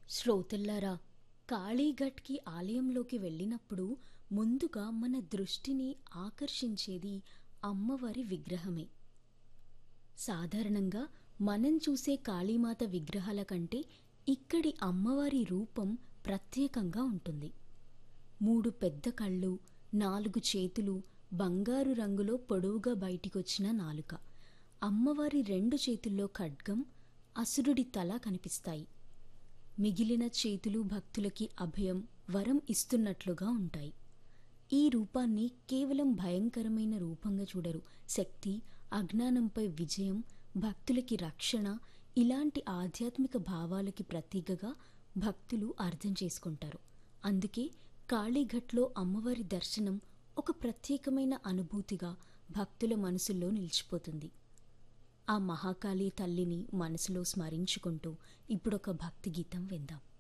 శ్రోతల్లారా కాళీఘట్కి ఆలయంలోకి వెళ్ళినప్పుడు ముందుగా మన దృష్టిని ఆకర్షించేది అమ్మవారి విగ్రహమే సాధారణంగా మనం చూసే కాళీమాత విగ్రహాల కంటే ఇక్కడి అమ్మవారి రూపం ప్రత్యేకంగా ఉంటుంది మూడు పెద్ద కళ్ళు నాలుగు చేతులు బంగారు రంగులో పొడవుగా బయటికొచ్చిన నాలుక అమ్మవారి రెండు చేతుల్లో ఖడ్గం అసురుడి తల కనిపిస్తాయి మిగిలిన చేతులు భక్తులకి అభయం వరం ఇస్తున్నట్లుగా ఉంటాయి ఈ రూపాన్ని కేవలం భయంకరమైన రూపంగా చూడరు శక్తి అజ్ఞానంపై విజయం భక్తులకి రక్షణ ఇలాంటి ఆధ్యాత్మిక భావాలకి ప్రతీకగా భక్తులు అర్థం చేసుకుంటారు అందుకే కాళీఘట్లో అమ్మవారి దర్శనం ఒక ప్రత్యేకమైన అనుభూతిగా భక్తుల మనసుల్లో నిలిచిపోతుంది ఆ మహాకాళీ తల్లిని మనసులో స్మరించుకుంటూ ఇప్పుడొక భక్తి గీతం విందాం